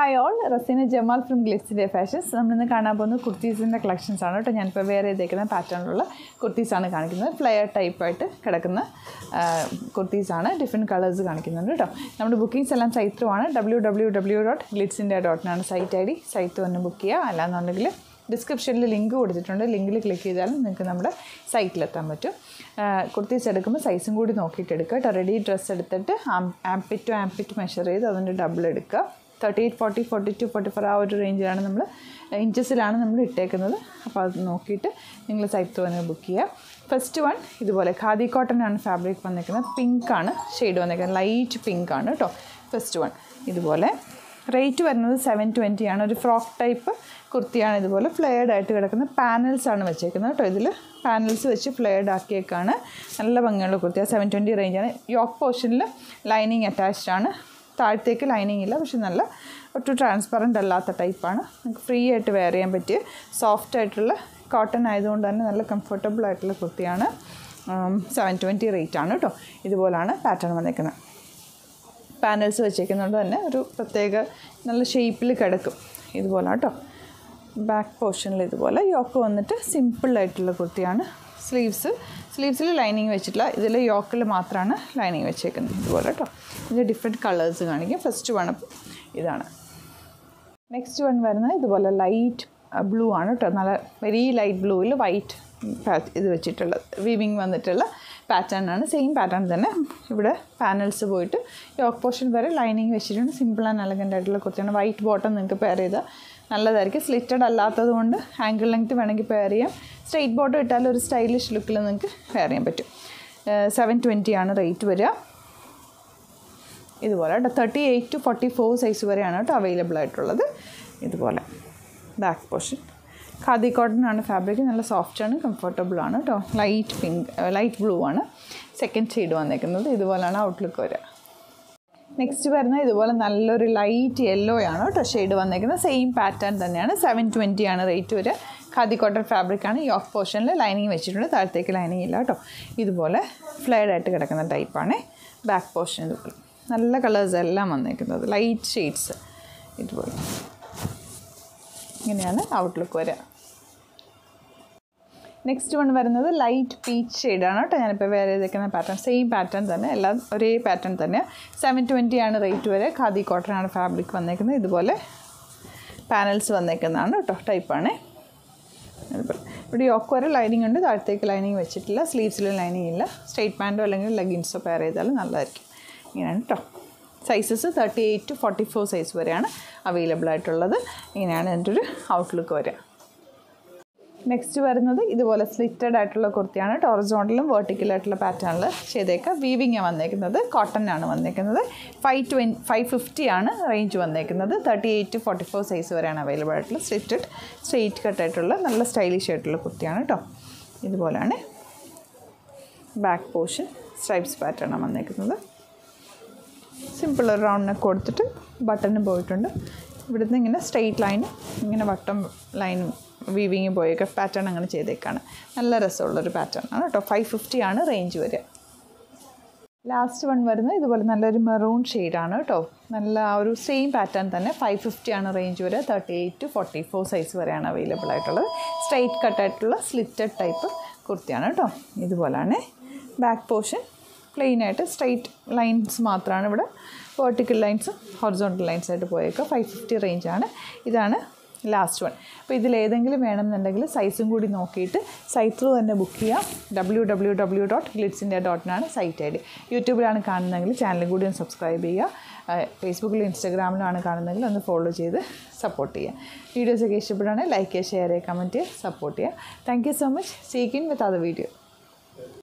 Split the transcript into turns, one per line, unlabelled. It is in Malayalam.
hi all Raseena Jamal from ഗ്ലിറ്റ്സിൻ്റെ ഫാഷൻസ് നമ്മളിന്ന് കാണാൻ പോകുന്നത് കുർത്തീസിൻ്റെ കളക്ഷൻസ് ആണ് കേട്ടോ ഞാനിപ്പോൾ വേറെ ചെയ്തേക്കുന്ന പാറ്റേണിലുള്ള കുർത്തീസാണ് കാണിക്കുന്നത് ഫ്ലെയർ ടൈപ്പായിട്ട് കിടക്കുന്ന കുർത്തീസാണ് ഡിഫറെൻറ്റ് കളേഴ്സ് കാണിക്കുന്നുണ്ട് കേട്ടോ നമ്മുടെ ബുക്കിംഗ്സ് എല്ലാം സൈറ്റുമാണ് ഡബ്ല്യൂ ഡബ്ല്യൂ ഡബ്ല്യൂ ഡോട്ട് ഗ്ലിറ്റ്സിൻ്റെ ഡോട്ടിനാണ് സൈറ്റ് ഐ ഡി സൈറ്റ് വന്ന് ബുക്ക് ചെയ്യുക അല്ലാന്നുണ്ടെങ്കിൽ ഡിസ്ക്രിപ്ഷനിൽ ലിങ്ക് കൊടുത്തിട്ടുണ്ട് ലിങ്കിൽ ക്ലിക്ക് ചെയ്താലും നിങ്ങൾക്ക് നമ്മുടെ സൈറ്റിലെത്താൻ പറ്റും കുർത്തീസ് എടുക്കുമ്പോൾ സൈസും കൂടി നോക്കിയിട്ട് എടുക്കുക കേട്ടോ റെഡി ഡ്രസ്സ് എടുത്തിട്ട് ആംപിറ്റ് ടു ആംപിറ്റ് മെഷർ ചെയ്ത് അതിൻ്റെ ഡബിൾ എടുക്കുക thirty eight forty forty two forty four ആ ഒരു റേഞ്ചിലാണ് നമ്മൾ ഇഞ്ചസിലാണ് നമ്മൾ ഇട്ടേക്കുന്നത് അപ്പോൾ അത് നോക്കിയിട്ട് നിങ്ങൾ സൈറ്റ് വന്ന് ബുക്ക് ചെയ്യുക ഫസ്റ്റ് വൺ ഇതുപോലെ ഖാദി കോട്ടൺ ആണ് ഫാബ്രിക് വന്നിരിക്കുന്നത് പിങ്ക് ആണ് ഷെയ്ഡ് വന്നിരിക്കുന്നത് ലൈറ്റ് പിങ്ക് ആണ് കേട്ടോ ഫസ്റ്റ് വൺ ഇതുപോലെ റേറ്റ് വരുന്നത് സെവൻ ട്വൻറ്റി ആണ് ഒരു ഫ്രോക്ക് ടൈപ്പ് കുർത്തിയാണ് ഇതുപോലെ ഫ്ലെയർഡ് ആയിട്ട് കിടക്കുന്ന പാനൽസ് ആണ് വെച്ചേക്കുന്നത് കേട്ടോ ഇതിൽ പാനൽസ് വെച്ച് ഫ്ലെയർഡ് ആക്കിയേക്കാണ് നല്ല ഭംഗിയുള്ള കുർത്തി സെവൻ ട്വൻറ്റി റേഞ്ചാണ് യോക്ക് പോർഷനിൽ ലൈനിങ് അറ്റാച്ച്ഡ് ആണ് താഴത്തേക്ക് ലൈനിങ് ഇല്ല പക്ഷെ നല്ല ഒട്ടും ട്രാൻസ്പെറൻ്റ് അല്ലാത്ത ടൈപ്പാണ് നമുക്ക് ഫ്രീ ആയിട്ട് വെയർ ചെയ്യാൻ പറ്റിയ സോഫ്റ്റ് ആയിട്ടുള്ള കോട്ടൺ ആയതുകൊണ്ട് തന്നെ നല്ല കംഫർട്ടബിൾ ആയിട്ടുള്ള കുർത്തിയാണ് സെവൻ ട്വൻറ്റി റേറ്റ് ആണ് കേട്ടോ ഇതുപോലാണ് പാറ്റേൺ വന്നിരിക്കുന്നത് പാനൽസ് വെച്ചേക്കുന്നതുകൊണ്ട് തന്നെ ഒരു പ്രത്യേക നല്ല ഷേപ്പിൽ കിടക്കും ഇതുപോലെ കേട്ടോ ബാക്ക് പോർഷനിൽ ഇതുപോലെ യോക്ക് വന്നിട്ട് സിമ്പിളായിട്ടുള്ള കുർത്തിയാണ് സ്ലീവ്സ് സ്ലീവ്സിൽ ലൈനിങ് വെച്ചിട്ടില്ല ഇതിൽ യോക്കിൽ മാത്രമാണ് ലൈനിങ് വെച്ചേക്കുന്നത് ഇതുപോലെ കേട്ടോ ഇതിൻ്റെ ഡിഫറെൻറ്റ് കളേഴ്സ് കാണിക്കും ഫസ്റ്റ് വൺ ഇതാണ് നെക്സ്റ്റ് വൺ വരുന്നത് ഇതുപോലെ ലൈറ്റ് ബ്ലൂ ആണ് കേട്ടോ നല്ല വെരി ലൈറ്റ് ബ്ലൂവിൽ വൈറ്റ് ഇത് വെച്ചിട്ടുള്ളത് വീവിങ് വന്നിട്ടുള്ള പാറ്റേൺ ആണ് സെയിം പാറ്റേൺ തന്നെ ഇവിടെ പാനൽസ് പോയിട്ട് യോക്ക് പോർഷൻ വരെ ലൈനിങ് വെച്ചിട്ടുണ്ട് സിമ്പിൾ ആൻഡ് എലഗൻ്റ് ആയിട്ടുള്ള കുർത്തിയാണ് വൈറ്റ് ബോട്ടം നിങ്ങൾക്ക് പെയർ ചെയ്താൽ നല്ലതായിരിക്കും സ്ലിറ്റഡ് അല്ലാത്തത് കൊണ്ട് ആങ്കിൾ ലെങ്ത് വേണമെങ്കിൽ പെയർ ചെയ്യാം സ്ട്രെയിറ്റ് ബോട്ടം ഇട്ടാൽ ഒരു സ്റ്റൈലിഷ് ലുക്കിൽ നിങ്ങൾക്ക് പെയർ ചെയ്യാൻ പറ്റും സെവൻ ട്വൻറ്റി ആണ് റേറ്റ് വരിക ഇതുപോലെ കേട്ടോ thirty eight to forty four size വരെയാണ് കേട്ടോ അവൈലബിൾ ആയിട്ടുള്ളത് ഇതുപോലെ ബാക്ക് പോർഷൻ ഖാദി കോട്ടൺ ആണ് ഫാബ്രിക് നല്ല സോഫ്റ്റ് ആണ് കംഫർട്ടബിൾ ആണ് കേട്ടോ ലൈറ്റ് പിങ്ക് ലൈറ്റ് ബ്ലൂ ആണ് സെക്കൻഡ് ഷെയ്ഡ് വന്നേക്കുന്നത് ഇതുപോലെയാണ് ഔട്ട്ലുക്ക് വരിക നെക്സ്റ്റ് വരുന്നത് ഇതുപോലെ നല്ലൊരു ലൈറ്റ് യെല്ലോ ആണ് കേട്ടോ ഷെയ്ഡ് വന്നേക്കുന്നത് സെയിം പാറ്റേൺ തന്നെയാണ് സെവൻ ട്വൻറ്റി ആണ് റേറ്റ് വരിക ഖാദി കോട്ടൺ ഫാബ്രിക് ആണ് യോക്ക് പോർഷനിൽ ലൈനിങ് വെച്ചിട്ടുണ്ട് താഴത്തേക്ക് ലൈനിങ് ഇല്ല കേട്ടോ ഇതുപോലെ ഫ്ലെയർഡ് ആയിട്ട് കിടക്കുന്ന ടൈപ്പാണ് ബാക്ക് പോർഷൻ ഇതുപോലെ നല്ല കളേഴ്സ് എല്ലാം വന്നേക്കുന്നത് ലൈറ്റ് ഷെയ്ഡ്സ് ഇതുപോലെ ഇങ്ങനെയാണ് ഔട്ട്ലുക്ക് വരിക നെക്സ്റ്റ് വൺ വരുന്നത് ലൈറ്റ് പീച്ച് ഷെയ്ഡാണ് കേട്ടോ ഞാനിപ്പോൾ വേറെ ചെയ്തേക്കുന്ന പാറ്റേൺ സെയിം പാറ്റേൺ തന്നെ എല്ലാം ഒരേ പാറ്റേൺ തന്നെ സെവൻ ട്വൻറ്റി ആണ് റേറ്റ് വരെ ഖാദി കോട്ടൺ ആണ് ഫാബ്രിക് വന്നേക്കുന്നത് ഇതുപോലെ പാനൽസ് വന്നേക്കുന്നതാണ് കേട്ടോ ടൈപ്പാണ് ഇവിടെ യോക്ക് വരെ ലൈനിങ് ഉണ്ട് താഴത്തേക്ക് ലൈനിങ് വെച്ചിട്ടില്ല സ്ലീവ്സിൽ ലൈനിങ് ഇല്ല സ്ട്രെയിറ്റ് പാൻറ്റോ അല്ലെങ്കിൽ ലെഗിൻസോ പെയർ ചെയ്താലും നല്ലതായിരിക്കും ഇങ്ങനെയാണ് കേട്ടോ sizes thirty eight to forty four size വരെയാണ് അവൈലബിൾ ആയിട്ടുള്ളത് ഇങ്ങനെയാണ് എൻ്റെ ഒരു ഔട്ട്ലുക്ക് വരിക നെക്സ്റ്റ് വരുന്നത് ഇതുപോലെ സ്ലിറ്റഡ് ആയിട്ടുള്ള കുർത്തിയാണ് ടോറിസോണ്ടലും വെർട്ടിക്കലായിട്ടുള്ള പാറ്റേണിൽ ചെയ്തേക്കുക വീവിങ് വന്നേക്കുന്നത് കോട്ടൺ ആണ് വന്നേക്കുന്നത് ഫൈവ് ട്വൻ ഫൈവ് ഫിഫ്റ്റി ആണ് റേഞ്ച് വന്നേക്കുന്നത് thirty eight to forty four size വരെയാണ് അവൈലബിൾ ആയിട്ടുള്ള സ്ലിറ്റഡ് സ്ട്രെയിറ്റ് കട്ടായിട്ടുള്ള നല്ല സ്റ്റൈലിഷ് ആയിട്ടുള്ള കുർത്തിയാണ് കേട്ടോ ഇതുപോലെയാണ് ബാക്ക് പോർഷൻ സ്ട്രൈപ്സ് പാറ്റേൺ ആണ് വന്നേക്കുന്നത് സിമ്പിൾ ഒരു റൗണ്ട് നെക്ക് കൊടുത്തിട്ട് ബട്ടണും പോയിട്ടുണ്ട് ഇവിടുന്ന് ഇങ്ങനെ സ്ട്രെയിറ്റ് ലൈനും ഇങ്ങനെ വട്ടം ലൈനും വീവിങ് പോയൊക്കെ പാറ്റേൺ അങ്ങനെ ചെയ്തേക്കാണ് നല്ല രസമുള്ളൊരു പാറ്റേൺ ആണ് കേട്ടോ ഫൈവ് ഫിഫ്റ്റി ആണ് റേഞ്ച് വരിക ലാസ്റ്റ് വൺ വരുന്നത് ഇതുപോലെ നല്ലൊരു മെറൂൺ ഷെയ്ഡാണ് കേട്ടോ നല്ല ആ ഒരു സെയിം പാറ്റേൺ തന്നെ ഫൈവ് ഫിഫ്റ്റി ആണ് റേഞ്ച് വരിക thirty eight to forty four size വരെയാണ് അവൈലബിൾ ആയിട്ടുള്ളത് സ്ട്രെയിറ്റ് കട്ടായിട്ടുള്ള സ്ലിറ്റഡ് ടൈപ്പ് കുർത്തിയാണ് കേട്ടോ ഇതുപോലാണ് ബാക്ക് പോർഷൻ പ്ലെയിൻ ആയിട്ട് സ്ട്രെയിറ്റ് ലൈൻസ് മാത്രമാണ് ഇവിടെ വെർട്ടിക്കൽ ലൈൻസും ഹൊറിസോണ്ടൽ ലൈൻസ് ആയിട്ട് പോയേക്കുക ഫൈവ് ഫിഫ്റ്റി റേഞ്ചാണ് ഇതാണ് ലാസ്റ്റ് വൺ അപ്പോൾ ഇതിലേതെങ്കിലും വേണമെന്നുണ്ടെങ്കിൽ സൈസും കൂടി നോക്കിയിട്ട് സൈറ്റ് ത്രൂ തന്നെ ബുക്ക് ചെയ്യാം W W W dot Glitz India ഡോട്ടിനാണ് സൈറ്റ് ഐ ഡി യൂട്യൂബിലാണ് കാണുന്നതെങ്കിൽ ചാനലും കൂടി ഒന്ന് സബ്സ്ക്രൈബ് ചെയ്യുക ഫേസ്ബുക്കിലും ഇൻസ്റ്റാഗ്രാമിലാണ് കാണുന്നതെങ്കിൽ ഒന്ന് ഫോളോ ചെയ്ത് സപ്പോർട്ട് ചെയ്യുക വീഡിയോസൊക്കെ ഇഷ്ടപ്പെടുകയാണെങ്കിൽ ലൈക്ക് ചെയ്യുക ഷെയർ ചെയ്യുക കമൻറ്റ് ചെയ്യുക സപ്പോർട്ട് ചെയ്യുക thank you so much see you in with other video